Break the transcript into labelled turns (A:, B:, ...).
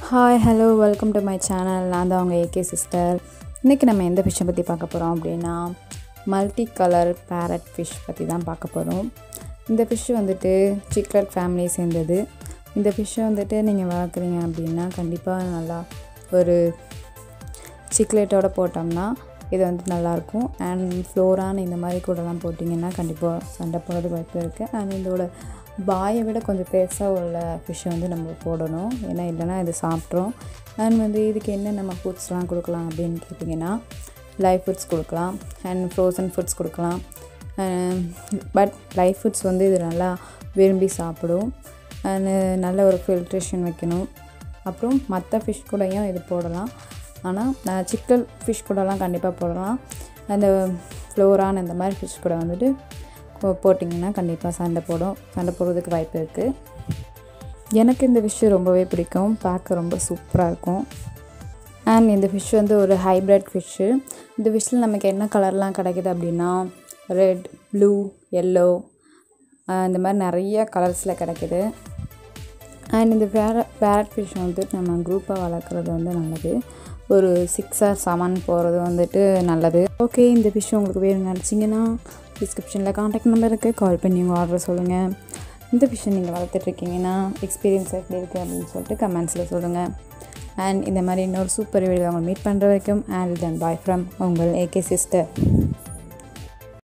A: hi hello welcome to my channel நான் தான் உங்கள் ஏகே சிஸ்டர் இன்றைக்கி நம்ம எந்த ஃபிஷ்ஷை பற்றி பார்க்க போகிறோம் அப்படின்னா மல்டி கலர் பேரட் ஃபிஷ் பற்றி தான் பார்க்க போகிறோம் இந்த ஃபிஷ் வந்துட்டு சிக்லட் ஃபேமிலியை சேர்ந்தது இந்த ஃபிஷ்ஷை வந்துட்டு நீங்கள் வளர்க்குறீங்க அப்படின்னா கண்டிப்பாக நல்லா ஒரு சிக்லேட்டோட போட்டோம்னா இது வந்து நல்லாயிருக்கும் அண்ட் ஃப்ளோரான் இந்த மாதிரி கூடலாம் போட்டிங்கன்னா கண்டிப்பாக சண்டை போகிறது வாய்ப்பு இருக்குது அண்ட் இதோட பாயை விட கொஞ்சம் பெருசாக உள்ள ஃபிஷ்ஷை வந்து நம்ம போடணும் ஏன்னா இல்லைனா இது சாப்பிட்றோம் அண்ட் வந்து இதுக்கு என்ன நம்ம ஃபுட்ஸ்லாம் கொடுக்கலாம் அப்படின்னு கேட்டிங்கன்னா லைவ் ஃபுட்ஸ் கொடுக்கலாம் அண்ட் ஃப்ரோசன் ஃபுட்ஸ் கொடுக்கலாம் பட் லைவ் ஃபுட்ஸ் வந்து இது நல்லா விரும்பி சாப்பிடும் அண்ட் நல்ல ஒரு ஃபில்ட்ரேஷன் வைக்கணும் அப்புறம் மற்ற ஃபிஷ் கூடயும் இது போடலாம் ஆனால் நான் சிக்கல் ஃபிஷ் கூடலாம் கண்டிப்பாக போடலாம் அந்த ஃப்ளோரான் இந்த மாதிரி ஃபிஷ் கூட வந்துட்டு போட்டிங்கன்னா கண்டிப்பாக சண்டை போடும் சண்டை போடுறதுக்கு வாய்ப்பு இருக்குது எனக்கு இந்த ஃபிஷ்ஷு ரொம்பவே பிடிக்கும் பார்க்க ரொம்ப சூப்பராக இருக்கும் அண்ட் இந்த ஃபிஷ் வந்து ஒரு ஹைப்ரிட் ஃபிஷ்ஷு இந்த ஃபிஷ்ஷில் நமக்கு என்ன கலர்லாம் கிடைக்குது அப்படின்னா ரெட் ப்ளூ எல்லோ இந்த மாதிரி நிறைய கலர்ஸில் கிடைக்குது அண்ட் இந்த பேர பேரட் ஃபிஷ் வந்துட்டு நம்ம குரூப்பாக வளர்க்குறது வந்து நல்லது ஒரு சிக்ஸ் ஆர் செவன் போகிறது வந்துட்டு நல்லது ஓகே இந்த ஃபிஷ் உங்களுக்கு வேணும்னு நினச்சிங்கன்னா டிஸ்கிரிப்ஷனில் காண்டாக்ட் நம்பர் இருக்குது கால் பண்ணி உங்கள் ஆர்டர் சொல்லுங்கள் இந்த ஃபிஷ்ஷை நீங்கள் வளர்த்துட்ருக்கீங்கன்னா எக்ஸ்பீரியன்ஸ் எப்படி இருக்குது அப்படின்னு சொல்லிட்டு கமெண்ட்ஸில் சொல்லுங்கள் அண்ட் இந்த மாதிரி இன்னொரு சூப்பர் வீடியோ உங்களை மீட் பண்ணுற வரைக்கும் அண்ட் தென் பாய் ஃப்ரம் உங்கள் ஏகே சிஸ்டர்